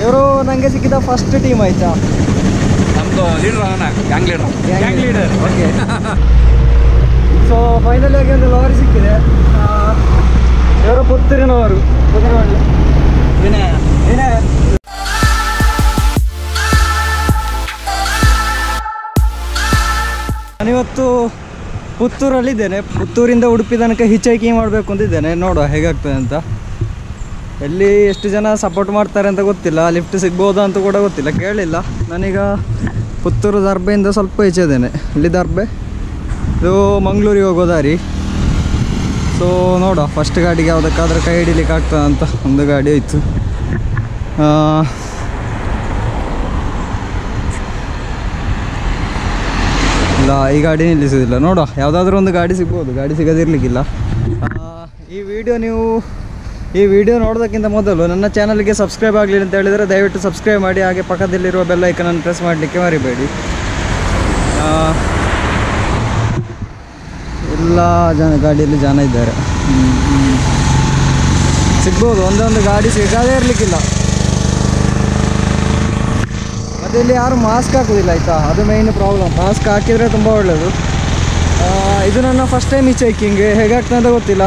ಇವರು ನನಗೆ ಸಿಕ್ಕಿದ ಫಸ್ಟ್ ಟೀಮ್ ಆಯ್ತಾ ನಮ್ದು ಲೀಡರ್ ಅವನ gang leader gang leader okay so final ಆಗಿ ಒಂದು ಲಾರಿ ಸಿಕ್ಕಿದೆ ಆ, ಇವರು ಪುತ್ತೂರಿನವರು ಪುತ್ತೂರಿನವರು ವಿನಯ ವಿನಯ ನಾನಿವತ್ತು ಪುತ್ತೂರಲ್ಲಿದ್ದೇನೆ ಪುತ್ತೂರಿಂದ ಉಡುಪಿ ತನಕ ಹಿಚ್ಚೈಕಿಂಗ್ ಮಾಡಬೇಕು ಅಂತಿದ್ದೇನೆ ನೋಡುವ ಹೇಗಾಗ್ತದೆ ಅಂತ ಎಲ್ಲಿ ಎಷ್ಟು ಜನ ಸಪೋರ್ಟ್ ಮಾಡ್ತಾರೆ ಅಂತ ಗೊತ್ತಿಲ್ಲ ಲಿಫ್ಟ್ ಸಿಗ್ಬೋದಾ ಅಂತ ಕೂಡ ಗೊತ್ತಿಲ್ಲ ಕೇಳಿಲ್ಲ ನಾನೀಗ ಪುತ್ತೂರು ದರ್ಬೆಯಿಂದ ಸ್ವಲ್ಪ ಈಚೆ ಇದ್ದೇನೆ ಇಲ್ಲಿ ದರ್ಬೆ ಇದು ಮಂಗಳೂರಿಗೆ ಹೋಗೋ ದಾರಿ ಸೊ ನೋಡುವ ಫಸ್ಟ್ ಗಾಡಿಗೆ ಯಾವುದಕ್ಕಾದ್ರೂ ಕೈ ಹಿಡಿಲಿಕ್ಕೆ ಆಗ್ತದ ಅಂತ ಒಂದು ಗಾಡಿ ಹೋಯ್ತು ಆ, ಇಲ್ಲ ಈ ಗಾಡಿ ನಿಲ್ಲಿಸೋದಿಲ್ಲ ನೋಡುವ ಯಾವುದಾದ್ರೂ ಒಂದು ಗಾಡಿ ಸಿಗ್ಬೋದು ಗಾಡಿ ಸಿಗದಿರ್ಲಿಕ್ಕಿಲ್ಲ ಆ, ಈ ವಿಡಿಯೋ ನೀವು ಈ ವಿಡಿಯೋ ನೋಡೋದಕ್ಕಿಂತ ಮೊದಲು ನನ್ನ ಚಾನಲ್ಗೆ ಸಬ್ಸ್ಕ್ರೈಬ್ ಆಗಲಿಲ್ಲ ಅಂತ ಹೇಳಿದರೆ ದಯವಿಟ್ಟು ಸಬ್ಸ್ಕ್ರೈಬ್ ಮಾಡಿ ಹಾಗೆ ಪಕ್ಕದಲ್ಲಿರುವ ಬೆಲ್ ಐಕನನ್ನು ಪ್ರೆಸ್ ಮಾಡಲಿಕ್ಕೆ ಮರಿಬೇಡಿ ಆ, ಎಲ್ಲ ಜನ ಗಾಡಿಯಲ್ಲಿ ಜನ ಇದ್ದಾರೆ ಹ್ಮ್, ಹ್ಮ್. ಸಿಗ್ಬೋದು ಒಂದೊಂದು ಗಾಡಿ ಸಿಗದೇ ಇರಲಿಕ್ಕಿಲ್ಲ ಮತ್ತು ಇಲ್ಲಿ ಯಾರು ಮಾಸ್ಕ್ ಹಾಕೋದಿಲ್ಲ ಆಯಿತಾ ಅದು ಮೇಯ್ನ್ ಪ್ರಾಬ್ಲಮ್ ಮಾಸ್ಕ್ ಹಾಕಿದರೆ ತುಂಬ ಒಳ್ಳೆಯದು ಆ, ಇದು ನನ್ನ ಫಸ್ಟ್ ಟೈಮ್ ಹಿಚ್ ಹೈಕಿಂಗ್ ಹೇಗಾಗ್ತದೆ ಅಂತ ಗೊತ್ತಿಲ್ಲ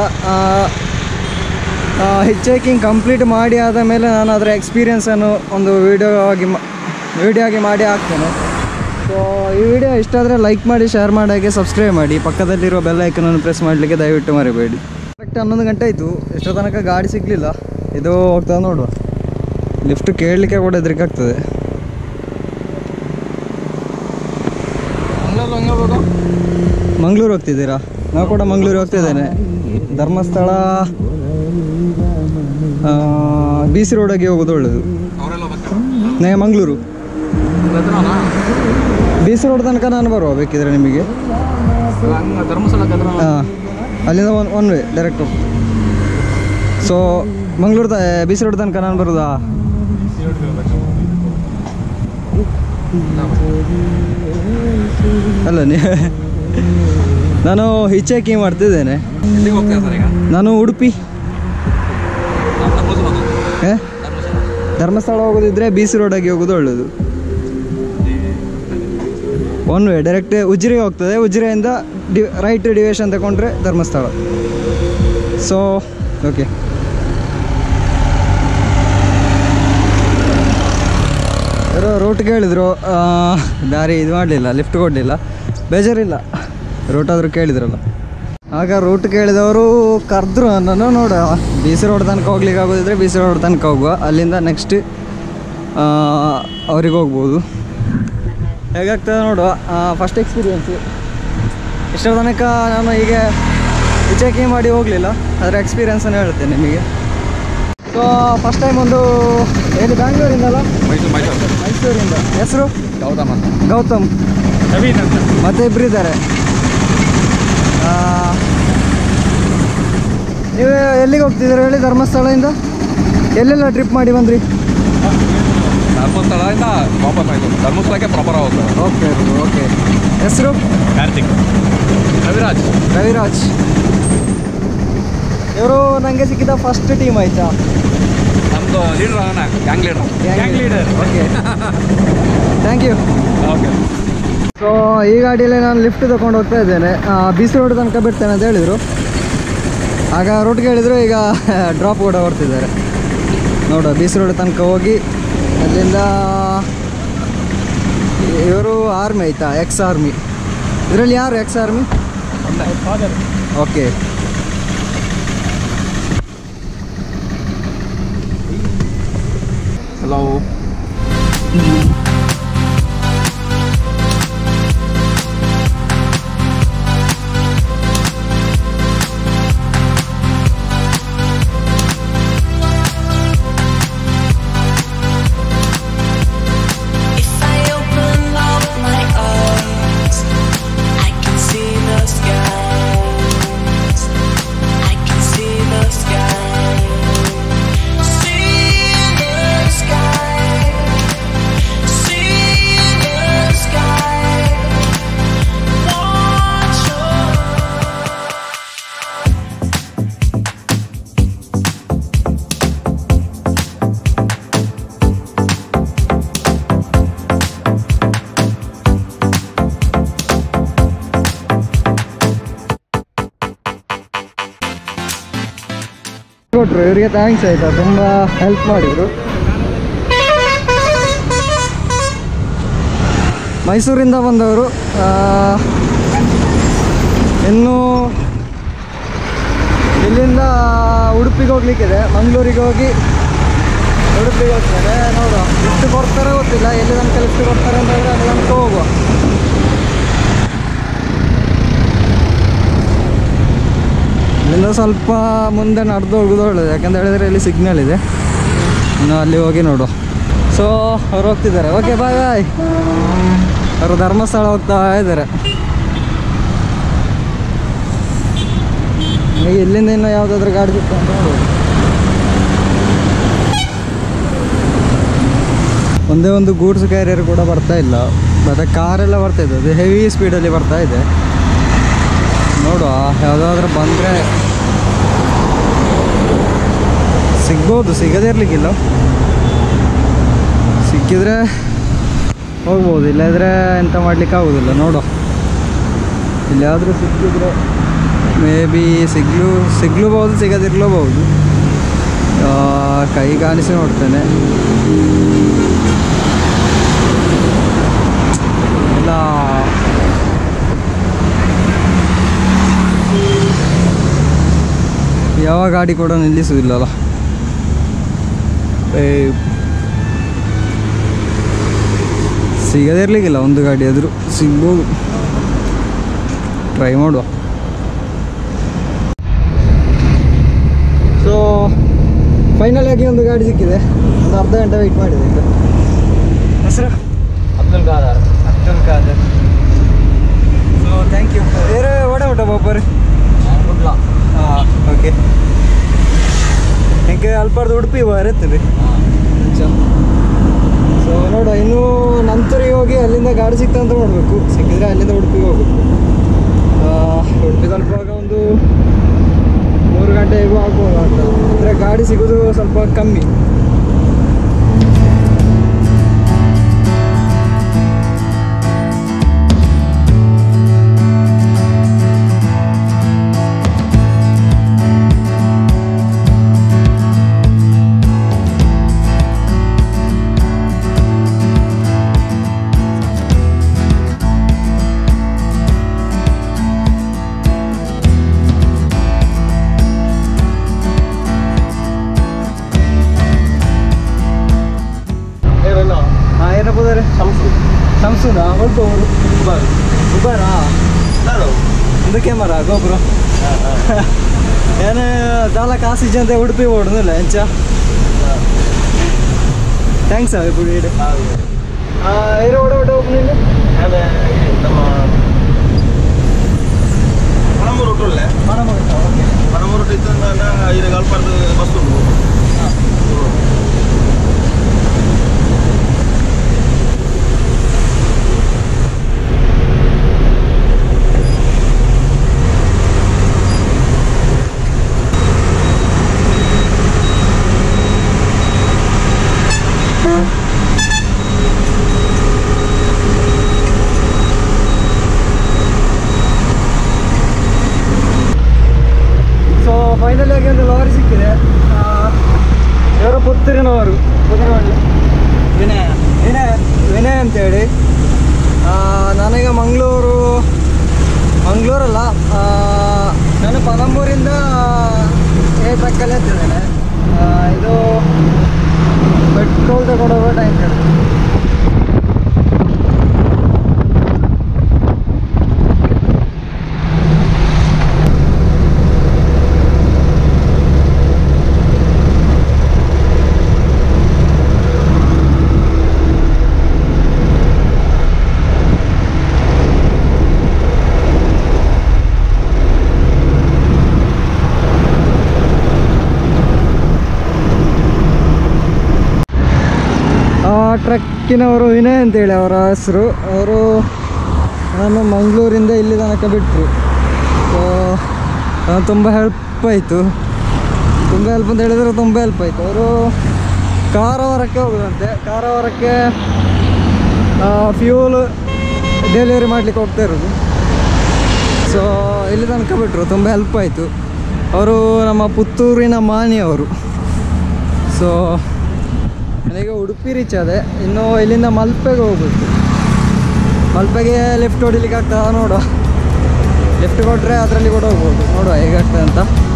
ಹಿಚ್ ಹೈಕಿಂಗ್ ಕಂಪ್ಲೀಟ್ ಮಾಡಿ ಆದ ಮೇಲೆ ನಾನು ಅದರ ಎಕ್ಸ್ಪೀರಿಯನ್ಸನ್ನು ಒಂದು ವಿಡಿಯೋ ಆಗಿ ವಿಡಿಯೋ ಆಗಿ ಮಾಡಿ ಹಾಕ್ತೇನೆ ಸೊ ಈ ವಿಡಿಯೋ ಇಷ್ಟ ಆದರೆ ಲೈಕ್ ಮಾಡಿ ಶೇರ್ ಮಾಡಿ ಹಾಗೆ ಸಬ್ಸ್ಕ್ರೈಬ್ ಮಾಡಿ ಪಕ್ಕದಲ್ಲಿರೋ ಬೆಲ್ ಐಕನನ್ನು ಪ್ರೆಸ್ ಮಾಡಲಿಕ್ಕೆ ದಯವಿಟ್ಟು ಮರಿಬೇಡಿ ಕರೆಕ್ಟ್ ಹನ್ನೊಂದು ಗಂಟೆ ಆಯಿತು ಎಷ್ಟೋ ತನಕ ಗಾಡಿ ಸಿಗಲಿಲ್ಲ ಇದು ಹೋಗ್ತಾ ನೋಡುವ ಲಿಫ್ಟ್ ಕೇಳಲಿಕ್ಕೆ ಕೂಡ ಹೆದರಿಕೆ ಆಗ್ತದೆ ಮಂಗಳೂರು ಹೋಗ್ತಿದ್ದೀರಾ ನಾವು ಕೂಡ ಮಂಗಳೂರು ಹೋಗ್ತಿದ್ದೇನೆ ಧರ್ಮಸ್ಥಳ ಬಿ ಸಿ ರೋಡಾಗಿ ಹೋಗೋದು ಒಳ್ಳೆಯದು ಅವರೆಲ್ಲ ಬರ್ತಾರೆ ನೇ ಮಂಗಳೂರು ಬಿ ಸಿ ರೋಡ್ ತನಕ ನಾನು ಬರುವ ಬೇಕಿದ್ರೆ ನಿಮಗೆ ಹಂಗ ಧರ್ಮಸ್ಥಳಕ್ಕೆ ಹತ್ರ ಹಾಂ ಅಲ್ಲಿಂದ one one way direct so Mangaluru ತ ಬಿ ಸಿ ರೋಡ್ ತನಕ ನಾನು ಬರೋದಾ ಅಲ್ಲ ನೀ ನಾನು ಹಿಚ್ಚೇಕಿಂಗ್ ಮಾಡ್ತಿದ್ದೇನೆ ಎಲ್ಲಿಗೆ ಹೋಗ್ತಾ ಇದ್ದಾರೆ ಈಗ ನಾನು ಉಡುಪಿ ನಾವು ಧರ್ಮಸ್ಥಳ ಹೋಗೋದು. ಏ ಧರ್ಮಸ್ಥಳ ಧರ್ಮಸ್ಥಳ ಹೋಗೋದಿದ್ರೆ ಬಿ ಸಿ ರೋಡಾಗಿ ಹೋಗೋದು ಒಳ್ಳೆಯದು ಒನ್ ವೇ ಡೈರೆಕ್ಟ್ ಉಜಿರೆಗೆ ಹೋಗ್ತದೆ ಉಜಿರೆಯಿಂದ ಡಿ ರೈಟ್ ಡಿವೇಶನ್ ತಗೊಂಡ್ರೆ ಧರ್ಮಸ್ಥಳ ಸೊ ಓಕೆ ಯಾರೋ ರೂಟ್ ಕೇಳಿದ್ರು ಆ, ದಾರಿ ಇದು ಮಾಡಲಿಲ್ಲ ಲಿಫ್ಟ್ ಕೊಡಲಿಲ್ಲ ಬೇಜಾರಿಲ್ಲ ರೂಟ್ ಆದರೂ ಕೇಳಿದ್ರಲ್ಲ ಆಗ ರೂಟ್ ಕೇಳಿದವರು ಕರೆದ್ರು ನನ್ನನ್ನು ನೋಡ ಬಿ ಸಿ ರೋಡ್ ತನಕ ಹೋಗ್ಲಿಕ್ಕೆ ಆಗೋದಿದ್ರೆ ಬಿ ಸಿ ರೋಡ್ ತನಕ ಹೋಗುವ ಅಲ್ಲಿಂದ ನೆಕ್ಸ್ಟ್ ಅವ್ರಿಗೆ ಹೋಗ್ಬೋದು ಹೇಗಾಗ್ತದೆ ನೋಡುವ ಫಸ್ಟ್ ಎಕ್ಸ್ಪೀರಿಯನ್ಸು ಇಷ್ಟರ ತನಕ ನಾನು ಹೀಗೆ ವಿಚಾರಣೆ ಮಾಡಿ ಹೋಗಲಿಲ್ಲ ಅದರ ಎಕ್ಸ್ಪೀರಿಯನ್ಸನ್ನು ಹೇಳ್ತೇನೆ ನಿಮಗೆ ಸೊ ಫಸ್ಟ್ ಟೈಮ್ ಒಂದು ಎಲ್ಲಿ ಬ್ಯಾಂಗ್ಳೂರಿಂದಲ್ಲ ಮೈಸೂರು ಮೈಸೂರು ಮೈಸೂರಿಂದ ಹೆಸರು ಗೌತಮ್ ಅಂತ ಗೌತಮ್ ನವೀನ್ ಅಂತ ಮತ್ತೆ ಇಬ್ಬರು ಇದ್ದಾರೆ ನೀವು ಎಲ್ಲಿಗೆ ಹೋಗ್ತಿದ್ದೀರಾ ಹೇಳಿ ಧರ್ಮಸ್ಥಳದಿಂದ ಎಲ್ಲೆಲ್ಲ ಟ್ರಿಪ್ ಮಾಡಿ ಬಂದ್ರಿ ಧರ್ಮಸ್ಥಳದಿಂದ ವಾಪಸ್ ಆಯಿತು ಧರ್ಮಸ್ಥಳಕ್ಕೆ ಪ್ರಾಪರ್ ಹೋಗ್ತಾರೆ ಓಕೆ ಓಕೆ ಹೆಸರು ಕಾರ್ತಿಕ್ ರವಿರಾಜ್ ರವಿರಾಜ್ ಇವರು ನನಗೆ ಸಿಕ್ಕಿದ ಫಸ್ಟ್ ಟೀಮ್ ಆಯ್ತಾ ನಮ್ದು ಲೀಡರ್ ಅವನ gang leader gang leader okay thank you okay so ಈ ಗಾಡಿಯಲ್ಲಿ ನಾನು ಲಿಫ್ಟ್ ತಗೊಂಡು ಹೋಗ್ತಾ ಇದ್ದೇನೆ ಬಿ ಸಿ ರೋಡ್ ತನಕ ಬಿಡ್ತೇನೆ ಅಂತ ಹೇಳಿದರು ಆಗ ರೂಟ್ ಕೇಳಿದ್ರು ಈಗ ಡ್ರಾಪ್ ಕೂಡ ಹೊರ್ತಿದ್ದಾರೆ ನೋಡುವ ಬಿ ಸಿ ರೋಡ್ ತನಕ ಹೋಗಿ ಅಲ್ಲಿಂದ ಇವರು ಆರ್ಮಿ ಆಯ್ತಾ ಎಕ್ಸ್ ಆರ್ಮಿ ಇದರಲ್ಲಿ ಯಾರು ex army okay hello If I open up my eyes, I can see the skies. I can see the sky. See the sky. ಕೊಟ್ಟರು ಇವರಿಗೆ ಥ್ಯಾಂಕ್ಸ್ ಆಯಿತಾ ತುಂಬ ಹೆಲ್ಪ್ ಮಾಡಿದರು ಮೈಸೂರಿಂದ ಬಂದವರು ಆ, ಇನ್ನು ಇಲ್ಲಿಂದ ಉಡುಪಿಗೆ ಹೋಗ್ಲಿಕ್ಕಿದೆ ಮಂಗಳೂರಿಗೆ ಹೋಗಿ ಉಡುಪಿಗೆ ಹೋಗ್ತಾರೆ ನೋಡುವ ಎಷ್ಟು ಕೊಡ್ತಾರೆ ಗೊತ್ತಿಲ್ಲ ಎಲ್ಲಿ ತನಕ ಎಷ್ಟು ಕೊಡ್ತಾರೆ ಅಂತ ಹೇಳಿದ್ರೆ ಅಲ್ಲಿ ತನಕ ಹೋಗುವ ಇಲ್ಲಿಂದ ಸ್ವಲ್ಪ ಮುಂದೆ ನಡೆದು ಹೋಗೋದು ಒಳ್ಳೆಯದು ಯಾಕಂತ ಹೇಳಿದ್ರೆ ಇಲ್ಲಿ ಸಿಗ್ನಲ್ ಇದೆ ಇನ್ನು ಅಲ್ಲಿ ಹೋಗಿ ನೋಡುವ ಸೊ ಅವ್ರು ಹೋಗ್ತಿದ್ದಾರೆ ಓಕೆ ಬಾಯ್ ಬಾಯ್ ಅವರು ಧರ್ಮಸ್ಥಳ ಹೋಗ್ತಾ ಇದ್ದಾರೆ ಈಗ ಇಲ್ಲಿಂದ ಇನ್ನು ಯಾವುದಾದ್ರೂ ಗಾಡಿ ಸಿಕ್ತು ಅಂತ ನೋಡುವುದು ಒಂದೇ ಒಂದು ಗೂಡ್ಸ್ ಕ್ಯಾರಿಯರ್ ಕೂಡ ಬರ್ತಾ ಇಲ್ಲ ಮತ್ತು ಕಾರೆಲ್ಲ ಬರ್ತಾ ಇದೆ ಅದು ಹೆವಿ ಸ್ಪೀಡಲ್ಲಿ ಬರ್ತಾ ಇದೆ ನೋಡುವ ಯಾವುದಾದ್ರೂ ಬಂದರೆ ಸಿಗ್ಬೋದು ಸಿಗದೇ ಇರಲಿಕ್ಕಿಲ್ಲ ಸಿಕ್ಕಿದ್ರೆ ಹೋಗ್ಬೋದು ಇಲ್ಲದ್ರೆ ಎಂತ ಮಾಡ್ಲಿಕ್ಕೆ ಆಗೋದಿಲ್ಲ ನೋಡುವ ಇಲ್ಲಾದರೂ ಸಿಕ್ಕಿದ್ರೆ ಮೇ ಬಿ ಸಿಗ್ಲು ಸಿಗ್ಲೂಬಹುದು ಸಿಗದಿರ್ಲೂಬಹುದು ಆ, ಕೈ ಕಾಣಿಸಿ ನೋಡ್ತೇನೆ ಇಲ್ಲ ಯಾವ ಗಾಡಿ ಕೂಡ ನಿಲ್ಲಿಸುವುದಿಲ್ಲಲ್ಲ ಏ, ಸಿಗದೇ ಇರ್ಲಿಕ್ಕಿಲ್ಲ ಒಂದು ಗಾಡಿ ಆದರೂ ಸಿಗ್ಬೋದು ಟ್ರೈ ಮಾಡುವ ಸೊ ಫೈನಲ್ ಆಗಿ ಒಂದು ಗಾಡಿ ಸಿಕ್ಕಿದೆ ಒಂದು ಅರ್ಧ ಗಂಟೆ ವೆಯ್ಟ್ ಮಾಡಿದೆ ಈಗ ಹೆಸರು Abdul Khader Abdul Khader so thank you ಬೇರೆ ಓಡ ಊಟ ಬಾಬರ್ ಹಾಂ ಓಕೆ ಹೆಂಗೆ ಅಲ್ಪಾರ್ದು ಉಡುಪಿ ಬರುತ್ತದೆ ಸೊ ನೋಡುವ ಇನ್ನು ನಂತರಿಗೆ ಹೋಗಿ ಅಲ್ಲಿಂದ ಗಾಡಿ ಸಿಕ್ತಾ ಅಂತ ನೋಡಬೇಕು ಸಿಕ್ಕಿದ್ರೆ ಅಲ್ಲಿಂದ ಉಡುಪಿಗೆ ಹೋಗ್ಬೇಕು ಆ, ಉಡುಪಿ ತಲುಪುವಾಗ ಒಂದು ಮೂರು ಗಂಟೆ ಹೇಗೂ ಆಗ್ಬೋದು ಅಂತ ಅಂದರೆ ಗಾಡಿ ಸಿಗೋದು ಸ್ವಲ್ಪ ಕಮ್ಮಿ ಹಾಂ ಏನಪ್ಪ ಹೋದರೆ ಸಂಸು ಸಂಸುನಾ ಒಳ್ಪ ಉಬಾರಾ ಒಂದು ಕ್ಯಾಮರಾ ಗೋಪುರ ಏನು ದಾಲ ಕಾಸು ಅಂತ ಉಡುಪಿ ಓಡುದಿಲ್ಲ ಎಂಚ ಥ್ಯಾಂಕ್ಸ್ ಅವ ಪುಡಿ ಇಡು ಏರು ಓಡ ಓಡ ಓಪನಿಂಗ್ പണമൂർ റൂട്ടല്ലേ ಮನ ಓಕೆ പണമൂർ റൂട്ടിൽ തന്നെ ഇത് കാൽപ്പാടത്ത് ബസ് ഉണ്ട് ಸೊ ಫೈನಲ್ ಆಗಿ ಒಂದು ಲಾರಿ ಸಿಕ್ಕಿದೆ ಆ, ಇವರು ಪುತ್ತೂರಿನವರು ಪುತ್ತೂರಲ್ಲಿ ವಿನಯ ವಿನಯ ವಿನಯ್ ಅಂತೇಳಿ ಆ, ನಾನೀಗ ಮಂಗಳೂರು ಮಂಗಳೂರಲ್ಲ ಆ, ನಾನು ಪನಂಬೂರಿಂದ ಏ ಟ್ರಕ್ಕಲ್ಲಿ ಹತ್ತಿದ್ದೇನೆ ಆ, ಇದು ಪೆಟ್ರೋಲ್ ತಗೊಂಡೋಗೋ ಟ್ಯಾಂಕರ್ ಆ ಟ್ರಕ್ಕಿನವರು ವಿನಯ್ ಅಂತೇಳಿ ಅವರ ಹೆಸರು ಅವರು ನಾನು ಮಂಗಳೂರಿಂದ ಇಲ್ಲಿ ತನಕ ಬಿಟ್ಟರು ಸೊ ತುಂಬ ಹೆಲ್ಪ್ ಆಯಿತು ತುಂಬ ಹೆಲ್ಪ್ ಅಂತ ಹೇಳಿದರೆ ತುಂಬ ಹೆಲ್ಪ್ ಆಯಿತು ಅವರು ಕಾರವಾರಕ್ಕೆ ಹೋಗೋದಂತೆ ಕಾರವಾರಕ್ಕೆ ಫ್ಯೂಲ್ ಡೆಲಿವರಿ ಮಾಡಲಿಕ್ಕೆ ಹೋಗ್ತಾ ಇರೋದು ಸೊ ಇಲ್ಲಿ ತನಕ ಬಿಟ್ಟರು ತುಂಬ ಹೆಲ್ಪ್ ಆಯಿತು ಅವರು ನಮ್ಮ ಪುತ್ತೂರಿನ ಮಾನಿಯವರು ಸೊ ನನಗೆ ಉಡುಪಿ ರೀಚ್ ಆದೆ ಇನ್ನು ಇಲ್ಲಿಂದ ಮಲ್ಪೆಗೆ ಹೋಗ್ಬೇಕು ಮಲ್ಪೆಗೆ ಲಿಫ್ಟ್ ಹೊಡಿಲಿಕ್ಕೆ ಆಗ್ತದ ನೋಡುವ ಲಿಫ್ಟ್ ಕೊಟ್ಟರೆ ಅದರಲ್ಲಿ ಕೂಡ ಹೋಗ್ಬೋದು ನೋಡುವ ಹೇಗಾಗ್ತದೆ ಅಂತ